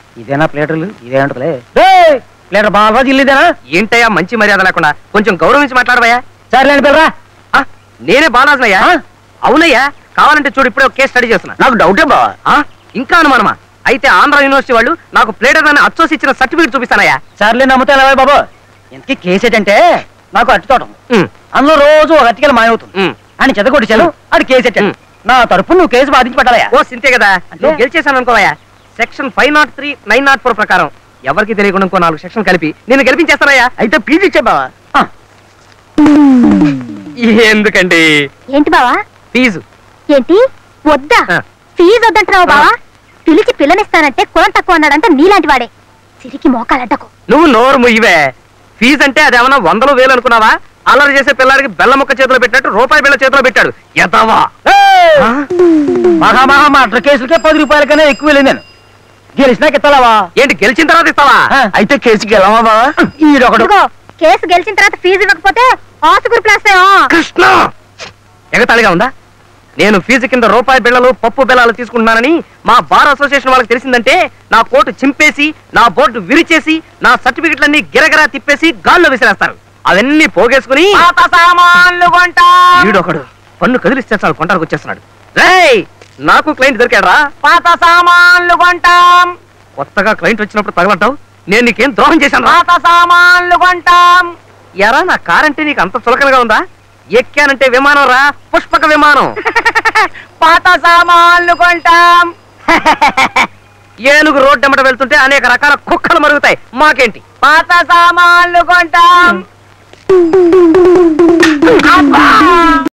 ఇదేనా ప్లేటర్లు ఇదే ఉంటుందిలే ప్లేటర్ బాలరాజు ఇల్లు ఇదేనా ఏంటయ్యా మంచి మర్యాద లేకుండా కొంచెం గౌరవించి మాట్లాడవయ్యా సర్లేండి పిల్లరా ఆ, నేనే బాలాజనయ్యా అవునయ్యా కావాలంటే చూడు ఇప్పుడే ఒక కేసు స్టడీ చేస్తున్నా నాకు డౌటే బావా ఆ, ఇంకా అనుమానమా అయితే ఆంధ్ర యూనివర్సిటీ వాళ్ళు నాకు ప్లేటర్ అని అచ్చోసి ఇచ్చిన సర్టిఫికేట్ చూపిస్తానయ్యా సర్లే నమ్ముతాను బాబు ఇంతకీ కేసు ఏంటంటే నాకు అట్టి తోటం ఉమ్, అందులో రోజు ఒక అట్టికలు మాయవుతుంది ఉమ్. అని చెదగొట్టించాను అది కేసు ఎట్టాను ఉమ్. నా తరపు నువ్వు కేసు బాధించి పెట్టాలయా ఓ సింతే కదా అంటే? నువ్వు గెలిచేశాను అనుకోవయ్యా section five not three nine not four ప్రకారం ఎవరికి తెలియకుండా ఇంకో నాలుగు సెక్షన్ కలిపి నేను గెలిపించేస్తానయ్యా అయితే పీజీ ఇచ్చే బావా ఆ, ఎందుకండి ఏంటి బావా ఫీజు ఏంటి వద్దా ఆ. ఫీజు వద్దంటున్నావు ఆ. బావా పిలిచి పిల్లనిస్తానంటే కులం తక్కువ అన్నాడంటే నీలాంటి వాడే సిరికి మోకాలడ్డకు నువ్వు నోరు ముయ్యవే ఫీజు అంటే అదేమన్నా వందలు వేలు అనుకున్నావా అల్లరి చేసే పిల్లాడికి బెల్ల ముక్క చేతిలో పెట్టినట్టు రూపాయి బిళ్ళ చేతిలో పెట్టాడు ఎదవా ఏయ్! ఆ? మహా మహా మటర్ కేసులకే పది రూపాయలకనే ఎక్కువ వెళ్ళింది నేను గెలిచినాక ఇస్తావా ఏంటి గెలిచిన తర్వాత ఇస్తావా అయితే కేసుకి వెళ్ళవా బావా ఈడొకడు ఇదిగో కేసు గెలిచిన తర్వాత ఫీజు ఇవ్వకపోతే ఆసు గురిపులేస్తాయో కృష్ణ ఎగతాళిగా ఉందా నేను ఫీజు కింద రూపాయి బిళ్ళలు పప్పు బిళ్ళలు తీసుకుంటున్నానని మా బార్ అసోసియేషన్ వాళ్ళకి తెలిసిందంటే నా కోటు చింపేసి నా బోర్డు విరిచేసి నా సర్టిఫికెట్లన్నీ గిరగిరా తిప్పేసి గాల్లో విసిరేస్తారు అవన్నీ పోగేసుకుని సామాన్లు కొంటా వీడొకడు పన్ను కదిలిస్తే చాలు కొంటానికి వచ్చేస్తున్నాడు రేయ్ నాకు క్లయింట్ దొరికాడా పాత సామాన్లు కొంటాం కొత్తగా క్లయింట్ వచ్చినప్పుడు తగలంటావు నేను నీకేం ద్రోహం చేశాను రా పాత సామాన్లు కొంటాం ఎరా నా కార్ అంటే నీకు అంత చులకనగా ఉందా ఎక్కానంటే విమానం రా పుష్పక విమానం పాత సామాన్లు కొంటాం ఏనుగు రోడ్డెమ్మట వెళ్తుంటే అనేక రకాల కుక్కలు మరుగుతాయి మాకేంటి పాత సామాన్లు కొంటాం